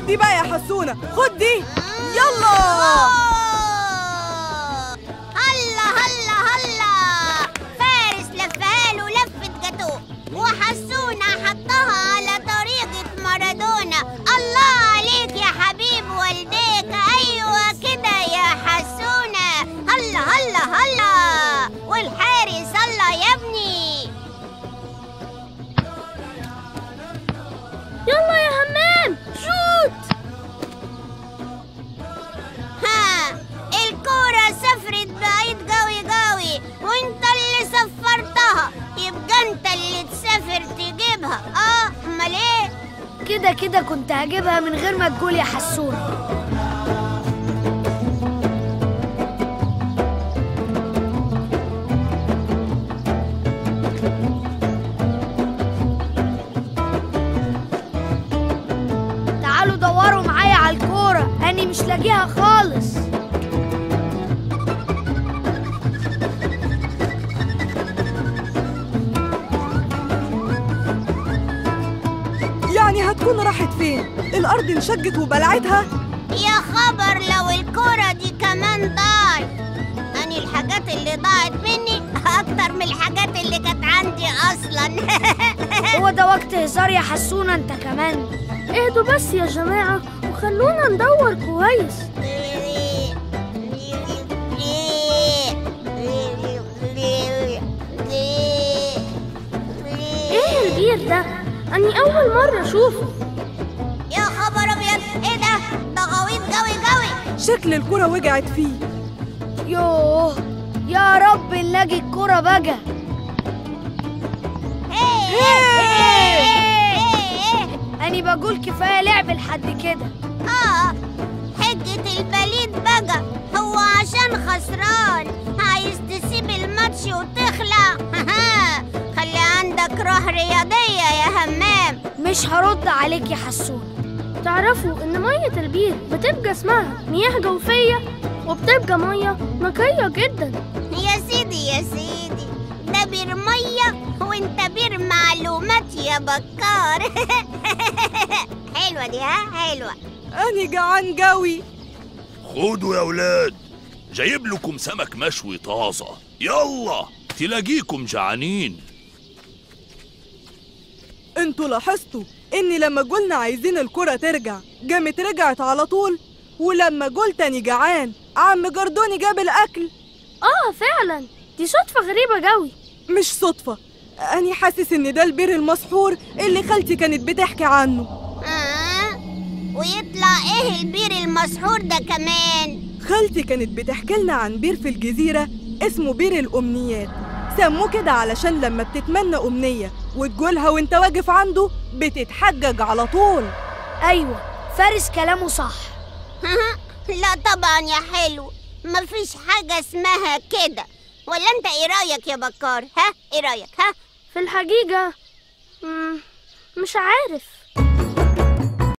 خد دي بقى يا حسونة خد دي يلا هلا هلا هلا فارس لفها له لفة جاتوه وحسونة حطها على طريقة مارادونا الله عليك يا حبيب والديك أيوة كده يا حسونة هلا هلا هلا والحارس هلا يا ابني يلا يا همام شوت ها الكورة سافرت بعيد قوي قوي وانت اللي سفرتها يبقى انت اللي تسافر تجيبها اه امال ايه كده كده كنت هجيبها من غير ما تقول يا حسونة تعالوا دوروا معايا على الكورة أنا مش لاقيها خالص يعني هتكون راحت فين الأرض انشقت وبلعتها يا خبر لو الكورة دي كمان ضاعت أنا الحاجات اللي ضاعت مني أكتر من الحاجات اللي كانت عندي أصلا هو ده وقت هزار يا حسونة أنت كمان اهدوا بس يا جماعة وخلونا ندور كويس ايه البير ده؟ أني أول مرة أشوفه يا خبر أبيض إيه ده؟ ده غويط قوي قوي شكل الكرة وجعت فيه يوه يا رب نلاقي الكورة بقى أنا بقول كفاية لعب لحد كده آه حجة البليد بقى هو عشان خسران عايز تسيب الماتش وتخلع خلي عندك روح رياضية يا همام مش هرد عليك يا حسونة تعرفوا إن مية البير بتبقى اسمها مياه جوفية وبتبقى مية نقية جدا يا سيدي يا سيدي ده بير مية وانت بير معلومات يا بكار حلوة دي ها حلوة أنا جعان قوي خدوا يا ولاد جايب لكم سمك مشوي طازة يلا تلاقيكم جعانين انتوا لاحظتوا إني لما قلنا عايزين الكرة ترجع قامت رجعت على طول ولما قلت أني جعان عم جردوني جاب الأكل آه فعلا دي صدفة غريبة قوي مش صدفة أني حاسس إن ده البير المسحور اللي خالتي كانت بتحكي عنه آه ويطلع ايه البير المسحور ده كمان خالتي كانت بتحكي لنا عن بير في الجزيرة اسمه بير الأمنيات سموه كده علشان لما بتتمنى أمنية وتقولها وانت واقف عنده بتتحجج على طول أيوة فارس كلامه صح لا طبعا يا حلو مفيش حاجة اسمها كده ولا انت ايه رأيك يا بكار ها ايه رأيك ها في الحقيقة مم، مش عارف